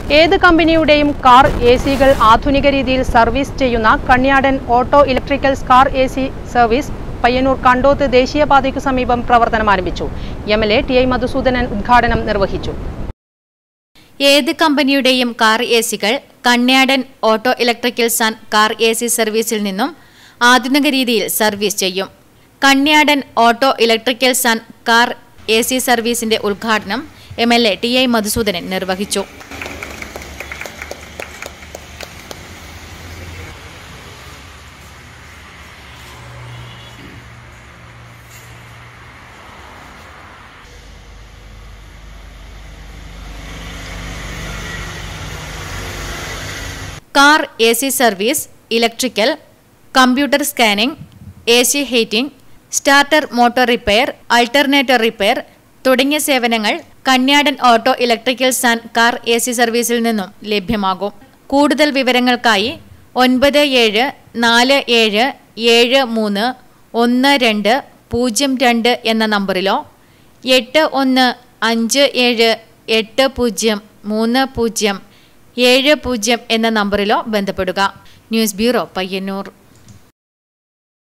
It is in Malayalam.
ഏത് കമ്പനിയുടെയും കാർ എ സികൾ ആധുനിക രീതിയിൽ സർവീസ് ചെയ്യുന്ന Kanyadan auto electricals car A C service Payyanur Kandoth ദേശീയപാതയ്ക്കു സമീപം പ്രവർത്തനം ആരംഭിച്ചു M L A T I Madhusoodanan ഉദ്ഘാടനം നിർവഹിച്ചു ഏത് കമ്പനിയുടെയും കാർ എ സികൾ Kanyadan auto electricals and car A C സർവീസിൽ നിന്നും ആധുനിക രീതിയിൽ സർവീസ് ചെയ്യും Kanyadan auto electricals and car A C സർവീസിന്റെ ഉദ്ഘാടനം M L A T I Madhusoodanan നിർവഹിച്ചു car A C service electrical computer scanning A C heating starter motor repair alternator repair തുടങ്ങിയ സേവനങ്ങൾ Kanyadan auto electricals and car A C സർവീസിൽ നിന്നും ലഭ്യമാകും കൂടുതൽ വിവരങ്ങൾക്കായി ഒൻപത് ഏഴ് നാല് ഏഴ് ഏഴ് മൂന്ന് ഒന്ന് രണ്ട് പൂജ്യം രണ്ട് എന്ന നമ്പറിലോ എട്ട് ഒന്ന് അഞ്ച് ഏഴ് എട്ട് പൂജ്യം മൂന്ന് പൂജ്യം ഏഴ് പൂജ്യം എന്ന നമ്പറിലോ ബന്ധപ്പെടുക ന്യൂസ് ബ്യൂറോ പയ്യന്നൂർ